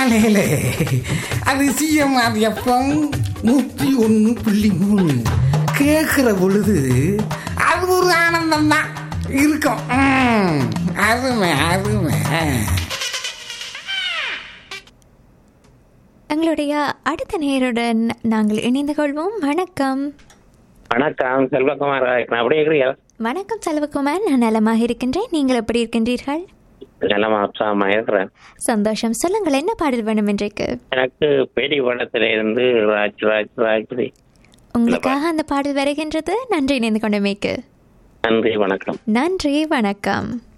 காலையில் அது CMR FM நூற்றி ஒன்று புள்ளி மூணு கேட்குற பொழுது அது ஒரு ஆனந்தம் தான் இருக்கும் ம், அருமை அருமை எங்களுடைய அடுத்த நேருடன் நாங்கள் இணைந்து கொள்வோம் வணக்கம் வணக்கம் செல்வகுமார் நான் அப்படியே இருக்கிறீங்க வணக்கம் செல்வகுமார் நான் நலமாக இருக்கின்றேன் நீங்கள் எப்படி இருக்கின்றீர்கள் நல்லமா உற்சாகமா இருக்கிறேன் சந்தோஷம் சொல்லுங்கள் என்ன பாடல் வேணும் இன்றைக்கு எனக்கு பெரிய படத்துல இருந்து ராஜ் ராஜ் ராஜ் உங்களுக்காக அந்த பாடல் வருகின்றது நன்றி இணைந்து கொண்டமைக்கு நன்றி வணக்கம் நன்றி வணக்கம்